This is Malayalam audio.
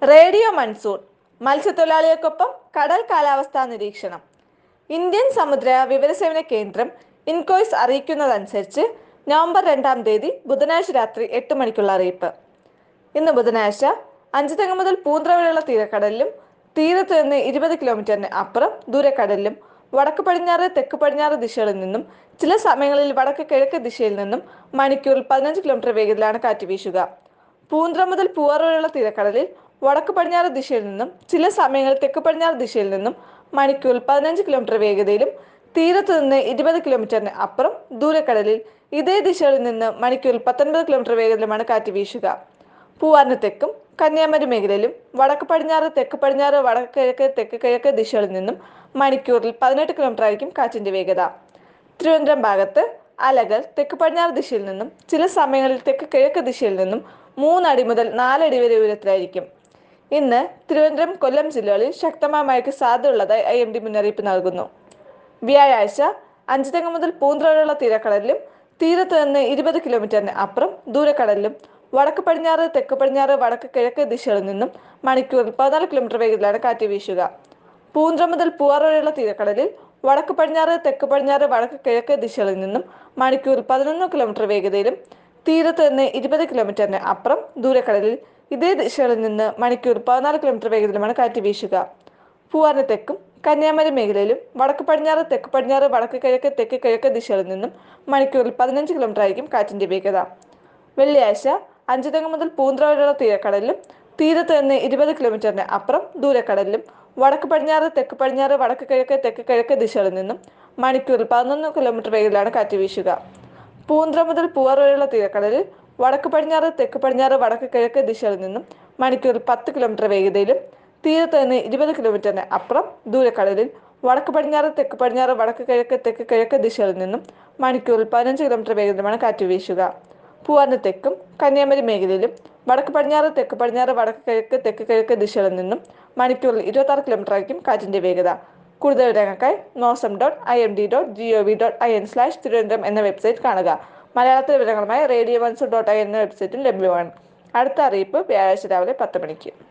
റേഡിയോ മൺസൂൺ മത്സ്യത്തൊഴിലാളികൾക്കൊപ്പം കടൽ കാലാവസ്ഥാ നിരീക്ഷണം ഇന്ത്യൻ സമുദ്ര വിവരസേവന കേന്ദ്രം ഇൻകോയ്സ് അറിയിക്കുന്നതനുസരിച്ച് നവംബർ രണ്ടാം തീയതി ബുധനാഴ്ച രാത്രി എട്ട് മണിക്കുള്ള അറിയിപ്പ് ഇന്ന് ബുധനാഴ്ച അഞ്ചുതെങ്ങ് മുതൽ പൂന്തറ വരെയുള്ള തീരക്കടലിലും തീരത്ത് നിന്ന് ഇരുപത് കിലോമീറ്ററിന് അപ്പുറം ദൂരക്കടലിലും വടക്ക് പടിഞ്ഞാറ് തെക്ക് പടിഞ്ഞാറ് ദിശകളിൽ നിന്നും ചില സമയങ്ങളിൽ വടക്ക് കിഴക്ക് ദിശയിൽ നിന്നും മണിക്കൂറിൽ പതിനഞ്ച് കിലോമീറ്റർ വേഗത്തിലാണ് കാറ്റ് വീശുക പൂന്തറ മുതൽ പൂവാർ വരെയുള്ള തീരക്കടലിൽ വടക്ക് പടിഞ്ഞാറ് ദിശയിൽ നിന്നും ചില സമയങ്ങളിൽ തെക്ക് പടിഞ്ഞാറ് ദിശയിൽ നിന്നും മണിക്കൂറിൽ പതിനഞ്ച് കിലോമീറ്റർ വേഗതയിലും തീരത്ത് നിന്ന് ഇരുപത് കിലോമീറ്ററിന് അപ്പുറം ദൂരക്കടലിൽ ഇതേ ദിശകളിൽ നിന്ന് മണിക്കൂറിൽ പത്തൊൻപത് കിലോമീറ്റർ വേഗത്തിലുമാണ് കാറ്റ് വീശുക പൂവാറിന് തെക്കും കന്യാകുമാരി മേഖലയിലും വടക്ക് പടിഞ്ഞാറ് തെക്ക് പടിഞ്ഞാറ് വടക്ക് കിഴക്ക് തെക്ക് കിഴക്ക് ദിശകളിൽ നിന്നും മണിക്കൂറിൽ പതിനെട്ട് കിലോമീറ്റർ ആയിരിക്കും കാറ്റിന്റെ വേഗത തിരുവനന്തപുരം ഭാഗത്ത് അലകൾ തെക്ക് പടിഞ്ഞാറ് ദിശയിൽ നിന്നും ചില സമയങ്ങളിൽ തെക്ക് കിഴക്ക് ദിശയിൽ നിന്നും മൂന്നടി മുതൽ നാലടി വരെ ഉയരത്തിലായിരിക്കും ഇന്ന് തിരുവനന്തപുരം കൊല്ലം ജില്ലകളിൽ ശക്തമായ മഴയ്ക്ക് സാധ്യതയുള്ളതായി ഐ എം ഡി മുന്നറിയിപ്പ് നൽകുന്നു വ്യാഴാഴ്ച അഞ്ചുതെങ്ങ് മുതൽ പൂന്തറ വരെയുള്ള തീരക്കടലിലും തീരത്ത് നിന്ന് ഇരുപത് കിലോമീറ്ററിന് അപ്പുറം ദൂരക്കടലിലും വടക്ക് പടിഞ്ഞാറ് തെക്ക് പടിഞ്ഞാറ് വടക്ക് കിഴക്ക് ദിശകളിൽ നിന്നും മണിക്കൂറിൽ പതിനാല് കിലോമീറ്റർ വേഗത്തിലാണ് കാറ്റ് വീശുക പൂന്തറ മുതൽ പൂവാർ വരെയുള്ള തീരക്കടലിൽ വടക്ക് പടിഞ്ഞാറ് തെക്ക് പടിഞ്ഞാറ് വടക്ക് കിഴക്ക് ദിശകളിൽ നിന്നും മണിക്കൂറിൽ പതിനൊന്ന് കിലോമീറ്റർ വേഗതയിലും തീരത്ത് നിന്ന് ഇരുപത് കിലോമീറ്ററിന് അപ്പുറം ദൂരക്കടലിൽ ഇതേ ദിശകളിൽ നിന്ന് മണിക്കൂർ പതിനാല് കിലോമീറ്റർ വേഗത്തിലുമാണ് കാറ്റ് വീശുക പൂവാറിന് തെക്കും കന്യാകുമാരി മേഖലയിലും വടക്ക് പടിഞ്ഞാറ് തെക്ക് പടിഞ്ഞാറ് വടക്ക് കിഴക്ക് തെക്ക് കിഴക്ക് ദിശകളിൽ നിന്നും മണിക്കൂറിൽ പതിനഞ്ച് കിലോമീറ്റർ ആയിരിക്കും കാറ്റിന്റെ വേഗത വെള്ളിയാഴ്ച അഞ്ചുതെങ്ങ് മുതൽ പൂന്തറ വരെയുള്ള തീരക്കടലിലും തീരത്ത് നിന്ന് ഇരുപത് കിലോമീറ്ററിന് അപ്പുറം ദൂരക്കടലിലും വടക്ക് പടിഞ്ഞാറ് തെക്ക് പടിഞ്ഞാറ് വടക്ക് കിഴക്ക് തെക്ക് കിഴക്ക് ദിശകളിൽ നിന്നും മണിക്കൂറിൽ പതിനൊന്ന് കിലോമീറ്റർ വേഗത്തിലാണ് കാറ്റ് വീശുക പൂന്തറ മുതൽ പൂവാർ വരെയുള്ള തീരക്കടലിൽ വടക്ക് പടിഞ്ഞാറ് തെക്ക് പടിഞ്ഞാറ് വടക്ക് കിഴക്ക് ദിശകളിൽ നിന്നും മണിക്കൂറിൽ പത്ത് കിലോമീറ്റർ വേഗതയിലും തീരത്ത് നിന്ന് ഇരുപത് കിലോമീറ്ററിന് അപ്പുറം ദൂരക്കടലിൽ വടക്ക് പടിഞ്ഞാറ് തെക്ക് പടിഞ്ഞാറ് വടക്ക് കിഴക്ക് തെക്ക് കിഴക്ക് ദിശകളിൽ നിന്നും മണിക്കൂറിൽ പതിനഞ്ച് കിലോമീറ്റർ വേഗത്തിലുമാണ് കാറ്റ് വീശുക പൂവാറിന് തെക്കും കന്യാകുമാരി മേഖലയിലും വടക്ക് പടിഞ്ഞാറ് തെക്ക് പടിഞ്ഞാറ് വടക്ക് കിഴക്ക് തെക്ക് കിഴക്ക് ദിശകളിൽ നിന്നും മണിക്കൂറിൽ ഇരുപത്തി കിലോമീറ്റർ ആയിരിക്കും കാറ്റിന്റെ വേഗത കൂടുതൽ വിവരങ്ങൾക്കായി നോസം dot I M D dot G O V dot I N slash Thiruvananthapuram എന്ന വെബ്സൈറ്റ് കാണുക മലയാളത്തിലെ വിവരങ്ങളുമായി റേഡിയോ മൺസൂൺ ഡോട്ട് ഐ എന്ന വെബ്സൈറ്റും ലഭ്യമാണ് അടുത്ത അറിയിപ്പ് വ്യാഴാഴ്ച രാവിലെ പത്ത് മണിക്ക്